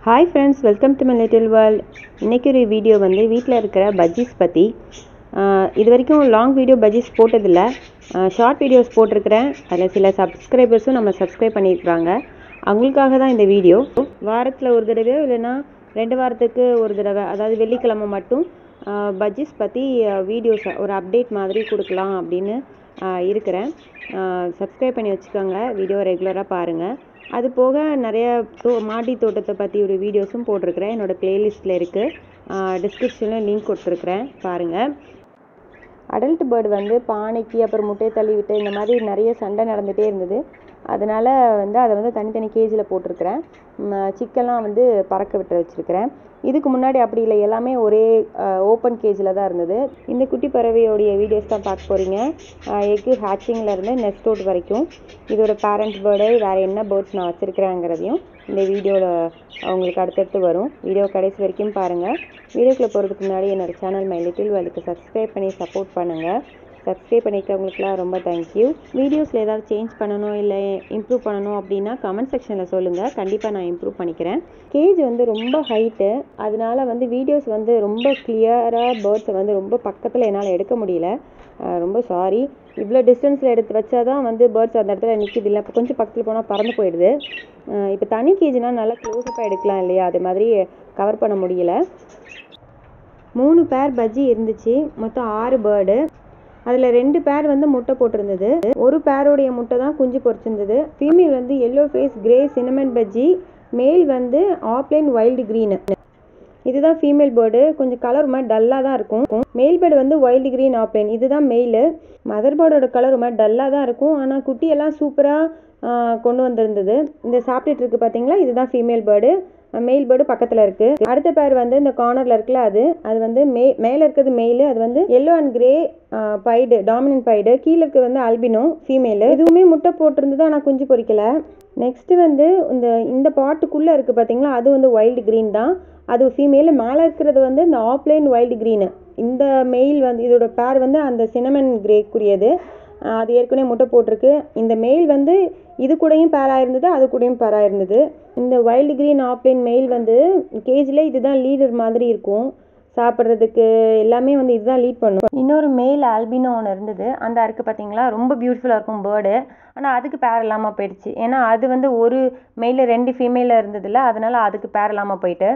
hi friends welcome to my little world இன்றைக்கி ஒரு video வந்து வீட்டில் இருக்கிற பஜ்ஜீஸ் பற்றி ஆஹ் இது வரைக்கும் லாங் வீடியோ பஜ்ஜீஸ் போட்டதில்லை ஷார்ட் வீடியோஸ் போட்டிருக்கிறேன் அதில் சில சப்ஸ்கிரைபர்ஸும் நம்ம சப்ஸ்கிரைப் பண்ணியிருக்கிறாங்க அவங்களுக்காக தான் இந்த வீடியோ வாரத்தில் ஒரு தடவையோ இல்லைன்னா ரெண்டு வாரத்துக்கு ஒரு தடவை அதாவது வெள்ளிக்கிழமை மட்டும் பஜ்ஜீஸ் பற்றி வீடியோஸ் ஒரு அப்டேட் மாதிரி கொடுக்கலாம் அப்படின்னு ஆஹ் இருக்கிறேன் சப்ஸ்கிரைப் பண்ணி வச்சுக்கோங்க வீடியோ ரெகுலராக பாருங்கள் அது போக நிறைய தோ மாடி தோட்டத்தை பற்றி ஒரு வீடியோஸும் போட்டிருக்கிறேன் என்னோடய ப்ளேலிஸ்ட்டில் இருக்குது டிஸ்கிரிப்ஷனில் லிங்க் கொடுத்துருக்குறேன் பாருங்கள் அடல்ட் பேர்டு வந்து பானைக்கு அப்புறம் முட்டையை தள்ளி விட்டு இந்த மாதிரி நிறைய சண்டை நடந்துகிட்டே இருந்தது அதனால் வந்து அதை வந்து தனித்தனி கேஜில் போட்டிருக்கிறேன் சிக்கெல்லாம் வந்து பறக்க விட்டு வச்சுருக்கிறேன் இதுக்கு முன்னாடி அப்படி இல்லை எல்லாமே ஒரே ஓப்பன் கேஜில் தான் இருந்தது இந்த குட்டி பறவையோடைய வீடியோஸ் தான் பார்க்க போகிறீங்க எக்கு ஹேச்சிங்கில் இருந்து நெஸ்ட் அவுட் வரைக்கும் இதோட பேரண்ட் பேர்டு வேறு என்ன பேர்ட்ஸ் நான் வச்சுருக்கிறேங்கிறதையும் இந்த வீடியோவில் உங்களுக்கு அடுத்தடுத்து வரும் வீடியோ கடைசி வரைக்கும் பாருங்கள் வீடியோக்குள்ளே போகிறதுக்கு முன்னாடி என்னோடய சேனல் மை லிட்டில் வேலுக்கு சப்ஸ்கிரைப் பண்ணி சப்போர்ட் பண்ணுங்கள் சப்ஸ்கிரைப் பண்ணிக்கிறவங்களுக்குலாம் ரொம்ப தேங்க்யூ வீடியோஸில் ஏதாவது சேஞ்ச் பண்ணணும் இல்லை இம்ப்ரூவ் பண்ணணும் அப்படின்னா கமெண்ட் செக்ஷனில் சொல்லுங்கள் கண்டிப்பாக நான் இம்ப்ரூவ் பண்ணிக்கிறேன் கேஜ் வந்து ரொம்ப ஹைட்டு அதனால வந்து வீடியோஸ் வந்து ரொம்ப கிளியராக பேர்ட்ஸை வந்து ரொம்ப பக்கத்தில் என்னால் எடுக்க முடியல அஹ் ரொம்ப சாரி இவ்வளோ டிஸ்டன்ஸில் எடுத்து வச்சா தான் வந்து பேர்ட்ஸ் அந்த இடத்துல நிற்கிது இல்லை இப்போ கொஞ்சம் பக்கத்தில் போனால் பறந்து போயிடுது இப்போ தனி கேஜ்னால் நல்லா க்ளோஸ்அப்பாக எடுக்கலாம் இல்லையா அது மாதிரி கவர் பண்ண முடியல மூணு பேர் பஜ்ஜி இருந்துச்சு மொத்தம் ஆறு பேர்டு அதில் ரெண்டு பேர் வந்து முட்டை போட்டிருந்தது ஒரு பேருடைய முட்டை தான் குஞ்சு பொரிச்சிருந்தது ஃபீமேல் வந்து yellow face grey cinnamon budgie male வந்து ஆப்லைன் வைல்டு க்ரீனு இதுதான் ஃபீமேல் பேர்டு கொஞ்சம் கலர் மாதிரி டல்லாக தான் இருக்கும் மேல் பேர்டு வந்து வைல்டு க்ரீன் ஆப்லைன் இதுதான் மெயிலு மதர் பேர்டோட கலர் மாதிரி டல்லாக தான் இருக்கும் ஆனால் குட்டியெல்லாம் சூப்பராக கொண்டு வந்திருந்தது இந்த சாப்பிட்டுட்டு இருக்கு பார்த்தீங்களா இதுதான் ஃபீமேல் பேர்டு மெயில் பேர்டு பக்கத்தில் இருக்குது அடுத்த பேர் வந்து இந்த கார்னரில் இருக்குல்ல அது அது வந்து மே மேலே இருக்கிறது மெயிலு அது வந்து yellow and grey pied dominant pied கீழே இருக்கிறது வந்து அல்பினோ ஃபீமேலு இதுவுமே முட்டை போட்டிருந்தது ஆனால் குஞ்சு பொரிக்கல நெக்ஸ்ட்டு வந்து இந்த இந்த பாட்டுக்குள்ளே இருக்குது பார்த்தீங்களா அது வந்து வைல்டு க்ரீன் தான் அது ஃபீமேலு மேலே இருக்கிறது வந்து இந்த ஆப்லைன் வைல்டு க்ரீனு இந்த மெயில் வந்து இதோட பேர் வந்து அந்த சினமன் கிரேக்குரியது அது ஏற்கனவே முட்டை போட்டிருக்கு இந்த மெயில் வந்து இது கூடயும் பேராக இருந்தது அது கூடயும் பேராக இருந்தது இந்த வைல்டு க்ரீன் ஆப்லைன் மெயில் வந்து கேஜில் இதுதான் லீடர் மாதிரி இருக்கும் சாப்பிட்றதுக்கு எல்லாமே வந்து இதுதான் லீட் பண்ணும் இன்னொரு மெயில் ஆல்பினோ ஒன்று இருந்தது அந்த இருக்குது பார்த்தீங்களா ரொம்ப பியூட்டிஃபுல்லாக இருக்கும் பேர்டு ஆனால் அதுக்கு பேர் இல்லாமல் போயிடுச்சு ஏன்னா அது வந்து ஒரு மெயிலில் ரெண்டு ஃபீமேலில் இருந்ததில்ல அதனால அதுக்கு பேர் இல்லாமல் போயிட்டு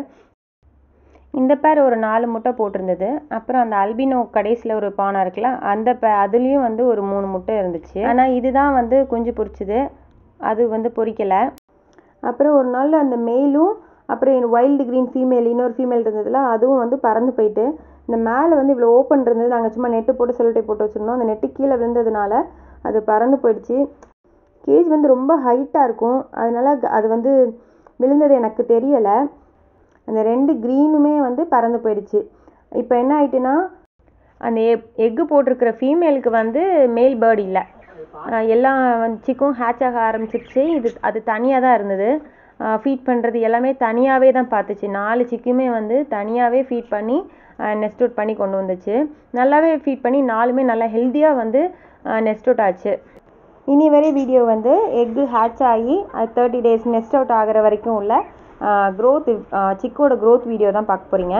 இந்த பேர் ஒரு நாலு முட்டை போட்டிருந்தது அப்புறம் அந்த அல்பினோ கடைசியில் ஒரு பானை இருக்குல்ல அந்த பே அதுலேயும் வந்து ஒரு மூணு முட்டை இருந்துச்சு ஆனால் இதுதான் வந்து குஞ்சு பொரிச்சுது அது வந்து பொரிக்கலை அப்புறம் ஒரு நாள் அந்த மெயிலும் அப்புறம் வைல்டு க்ரீன் ஃபீமேல் இன்னொரு ஃபீமேல் இருந்ததுல அதுவும் வந்து பறந்து போயிட்டு இந்த மேலே வந்து இவ்வளோ ஓப்பன் இருந்தது நாங்கள் சும்மா நெட்டு போட்டு செல்லட்டை போட்டு வச்சுருந்தோம் அந்த நெட்டு கீழே விழுந்ததுனால அது பறந்து போயிடுச்சு கேஜ் வந்து ரொம்ப ஹைட்டாக இருக்கும் அதனால அது வந்து விழுந்தது எனக்கு தெரியலை அந்த ரெண்டு க்ரீனுமே வந்து பறந்து போயிடுச்சு இப்போ என்ன ஆயிட்டுன்னா அந்த எக் எக்கு போட்டிருக்கிற ஃபீமேலுக்கு வந்து மேல் பேர்டு இல்லை எல்லா சிக்கும் ஹேட்ச் ஆக ஆரம்பிச்சிருச்சு இது அது தனியாக தான் இருந்தது ஃபீட் பண்ணுறது எல்லாமே தனியாகவே தான் பார்த்துச்சு நாலு சிக்குமே வந்து தனியாகவே ஃபீட் பண்ணி நெஸ்ட் அவுட் பண்ணி கொண்டு வந்துச்சு நல்லாவே ஃபீட் பண்ணி நாலுமே நல்லா ஹெல்த்தியாக வந்து நெஸ்ட் அவுட் ஆச்சு இனி வரை வீடியோ வந்து எக்கு ஹேட்ச் ஆகி அது தேர்ட்டி டேஸ் நெஸ்ட் அவுட் ஆகிற வரைக்கும் உள்ள க்ரோத் சிக்கோட க்ரோத் வீடியோ தான் பார்க்க போகிறீங்க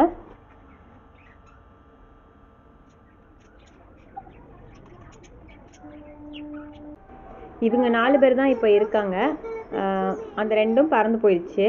இவங்க நாலு பேர் தான் இப்போ இருக்காங்க அந்த ரெண்டும் பறந்து போயிடுச்சு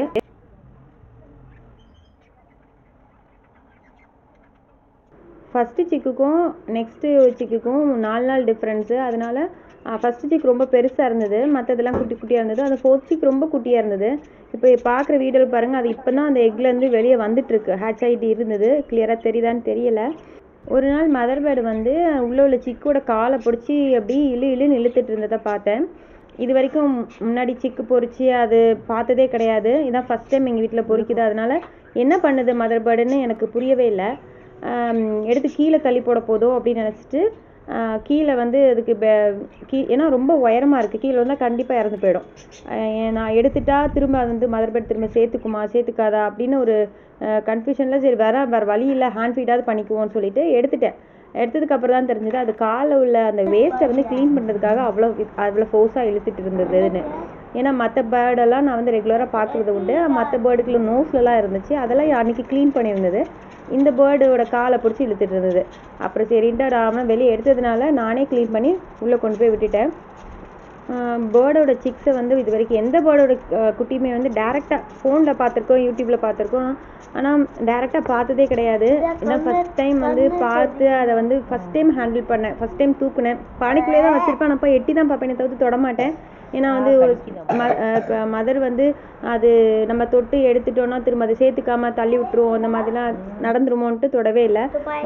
ஃபஸ்ட்டு சிக்குக்கும் நெக்ஸ்ட்டு சிக்குக்கும் நாலு நாள் டிஃப்ரென்ஸு அதனால் ஃபஸ்ட்டு சிக் ரொம்ப பெருசாக இருந்தது மற்றதெல்லாம் குட்டி குட்டியாக இருந்தது அந்த ஃபோர்த் சிக் ரொம்ப குட்டியாக இருந்தது இப்போ பார்க்குற வீடியோவில் பாருங்கள் அது இப்போ தான் அந்த எக்லேருந்து வெளியே வந்துட்டுருக்கு ஹேட்ச் ஆகிட்டு இருந்தது கிளியராக தெரியுதான்னு தெரியல ஒரு நாள் மதர் பேர்டு வந்து உள்ளே உள்ள சிக்கோட காலை பிடிச்சி அப்படி இழு இழுன்னு இழுத்துட்டு இருந்ததை பார்த்தேன் இது வரைக்கும் முன்னாடி சிக்கு பொறிச்சு அது பார்த்ததே கிடையாது இதான் ஃபஸ்ட் டைம் எங்கள் வீட்டில் பொறிக்குது அதனால் என்ன பண்ணுது மதர் பேர்டுன்னு எனக்கு புரியவே இல்லை எடுத்து கீழே தள்ளி போட போதோ அப்படின்னு நினச்சிட்டு கீழே வந்து அதுக்கு கீ ஏன்னா ரொம்ப உயரமாக இருக்குது கீழே வந்தால் கண்டிப்பாக இறந்து போயிடும் நான் எடுத்துட்டா திரும்ப அது வந்து மதர் பேர்ட் திரும்ப சேர்த்துக்குமா சேர்த்துக்காதா அப்படின்னு ஒரு கன்ஃபியூஷனில் சரி வேற வேறு வழி இல்லை ஹேண்ட் ஃபீடாவது பண்ணிக்குவோன்னு சொல்லிட்டு எடுத்துட்டேன் எடுத்ததுக்கு அப்புறம் தான் தெரிஞ்சது அது காலில் உள்ள அந்த வேஸ்ட்டை வந்து க்ளீன் பண்ணுறதுக்காக அவ்வளோ அவ்வளோ ஃபோர்ஸாக இழுத்துட்டு இருந்ததுன்னு ஏன்னா மற்ற பேர்டெல்லாம் நான் வந்து ரெகுலராக பார்க்குறது உண்டு மற்ற பேர்டுக்குள்ள நோஸ்லலாம் இருந்துச்சு அதெல்லாம் அன்றைக்கி க்ளீன் பண்ணியிருந்தது இந்த பேர்டோட காலை பிடிச்சி இழுத்துட்டு இருந்தது அப்புறம் சரின்ட்டு நான் வெளியே எடுத்ததுனால நானே க்ளீன் பண்ணி உள்ளே கொண்டு போய் விட்டுட்டேன் பேர்டோட சிக்ஸை வந்து இது வரைக்கும் எந்த பேர்டோட குட்டியுமே வந்து டேரெக்டாக ஃபோனில் பார்த்துருக்கோம் யூடியூப்பில் பார்த்துருக்கோம் ஆனால் டேரெக்டாக பார்த்ததே கிடையாது ஏன்னா ஃபஸ்ட் டைம் வந்து பார்த்து அதை வந்து ஃபஸ்ட் டைம் ஹேண்டில் பண்ணேன் ஃபஸ்ட் டைம் தூக்குனேன் பானைக்குள்ளே தான் வச்சுருப்பேன் நான் போய் எட்டி தான் பார்ப்பேனே தவிர்த்து தொட மாட்டேன் ஏன்னா வந்து மதர் வந்து அது நம்ம தொட்டு எடுத்துட்டோம்னா திரும்ப அதை சேர்த்துக்காம தள்ளி விட்டுருவோம் அந்த மாதிரிலாம் நடந்துருமோன்ட்டு தொடவே இல்லை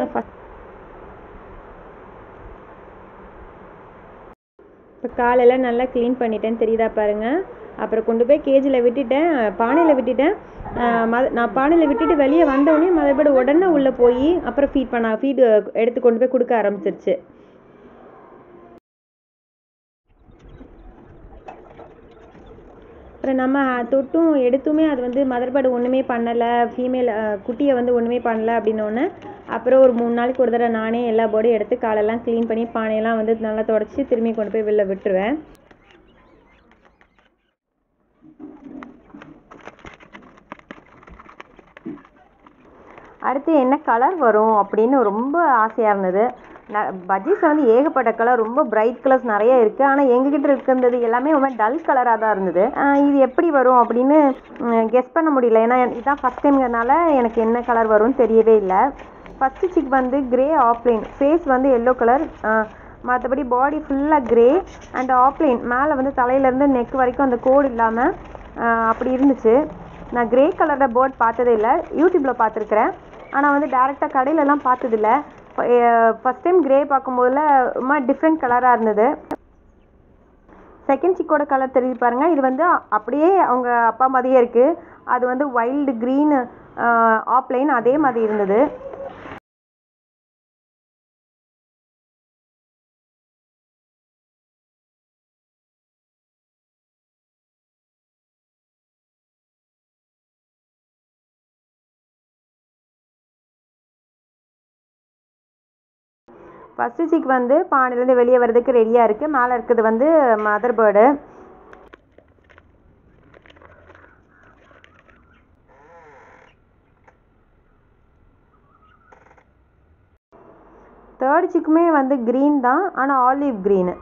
இப்போ காலெல்லாம் நல்லா க்ளீன் பண்ணிட்டேன் தெரியுதா பாருங்க அப்புறம் கொண்டு போய் கேஜில் விட்டுட்டேன் பானையில் விட்டுட்டேன் மத நான் பானையில் விட்டுட்டு வெளியே வந்தோடனே மறுபடியும் உடனே உள்ளே போய் அப்புறம் ஃபீட் பண்ண ஃபீடு எடுத்து கொண்டு போய் கொடுக்க ஆரம்பிச்சிருச்சு அப்புறம் நம்ம தொட்டும் எடுத்துமே அது வந்து மதர் பேர்டு ஒன்றுமே பண்ணலை ஃபீமேல் குட்டியை வந்து ஒன்றுமே பண்ணலை அப்படின்னோடனே அப்புறம் ஒரு மூணு நாளைக்கு ஒரு தடவை நானே எல்லா போர்டையும் எடுத்து காலெல்லாம் க்ளீன் பண்ணி பானையெல்லாம் வந்து நல்லா தொடச்சி திரும்பி கொண்டு போய் வெளில விட்டுருவேன் அடுத்து என்ன கலர் வரும் அப்படின்னு ரொம்ப ஆசையாக இருந்தது பஜ்ஜீஸில் வந்து ஏகப்பட்ட கலர் ரொம்ப பிரைட் கலர்ஸ் நிறைய இருக்குது ஆனால் எங்ககிட்ட இருக்கிறது எல்லாமே ரொம்ப டல் கலராக தான் இருந்தது இது எப்படி வரும் அப்படின்னு கெஸ் பண்ண முடியல ஏன்னா இதுதான் ஃபஸ்ட் டைம்ங்கிறதுனால எனக்கு என்ன கலர் வரும்னு தெரியவே இல்லை ஃபஸ்ட்டு சிக் வந்து கிரே ஆஃப்லைன் ஃபேஸ் வந்து எல்லோ கலர் மற்றபடி பாடி ஃபுல்லாக கிரே அண்ட் ஆஃப்லைன் மேலே வந்து தலையிலேருந்து நெக் வரைக்கும் அந்த கோடு இல்லாமல் அப்படி இருந்துச்சு நான் கிரே கலரில் பேர்ட் பார்த்ததே இல்லை யூடியூப்பில் பார்த்துருக்குறேன் ஆனால் வந்து டேரெக்டாக கடையிலலாம் பார்த்ததில்ல ஃபஸ்ட் டைம் கிரே பார்க்கும்போதுல ரொம்ப டிஃப்ரெண்ட் கலராக இருந்தது செகண்ட் சிக்கோட கலர் தெரியுது பாருங்க இது வந்து அப்படியே அவங்க அப்பா மாதிரியே இருக்குது அது வந்து வைல்டு க்ரீன் ஆப்லைன் அதே மாதிரி இருந்தது ஃபஸ்ட்டு சிக் வந்து பானையிலேருந்து வெளியே வர்றதுக்கு ரெடியாக இருக்குது மேலே இருக்கிறது வந்து மதர் பேர்டு தேர்ட் சிக்குமே வந்து க்ரீன் தான் ஆனால் ஆலிவ் க்ரீனு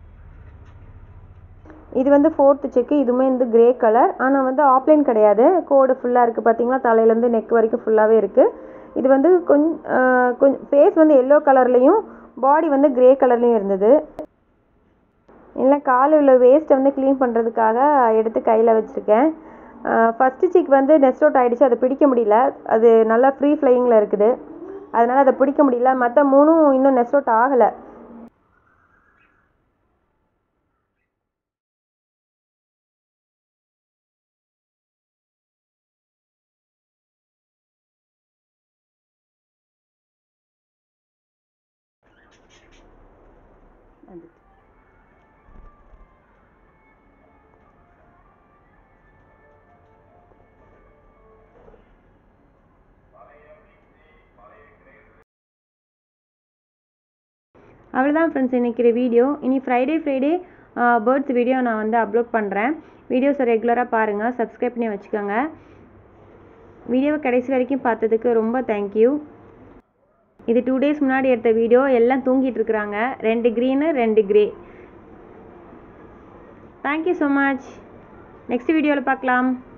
இது வந்து ஃபோர்த்து செக்கு இதுவுமே வந்து கிரே கலர் ஆனால் வந்து ஆப்லைன் கிடையாது கோடு ஃபுல்லாக இருக்குது பார்த்தீங்களா தலையிலேருந்து நெக் வரைக்கும் ஃபுல்லாகவே இருக்குது இது வந்து கொஞ்சம் கொஞ்சம் ஃபேஸ் வந்து எல்லோ கலர்லேயும் பாடி வந்து கிரே கலர்லேயும் இருந்தது இல்லை காலில் உள்ள வேஸ்ட்டை வந்து க்ளீன் பண்ணுறதுக்காக எடுத்து கையில் வச்சுருக்கேன் ஃபஸ்ட்டு சிக் வந்து நெஸ்ட் அவுட் ஆகிடுச்சு அதை பிடிக்க முடியல அது நல்லா ஃப்ரீ ஃப்ளையிங்கில் இருக்குது அதனால் அதை பிடிக்க முடியல மற்ற மூணும் இன்னும் நெஸ்ட் அவுட் ஆகலை வந்துட்டு அவ்வளோதான் ஃப்ரெண்ட்ஸ் இன்றைக்கி வீடியோ இனி ஃப்ரைடே ஃப்ரைடே பேர்ட்ஸ் வீடியோ நான் வந்து அப்லோட் பண்ணுறேன் வீடியோஸை ரெகுலராக பாருங்கள் சப்ஸ்கிரைப் பண்ணி வச்சுக்கோங்க வீடியோவை கடைசி வரைக்கும் பார்த்ததுக்கு ரொம்ப தேங்க்யூ இது டூ டேஸ் முன்னாடி எடுத்த வீடியோ எல்லாம் தூங்கிட்டு இருக்கிறாங்க ரெண்டு க்ரீனு ரெண்டு grey thank you so much next வீடியோவில் பார்க்கலாம்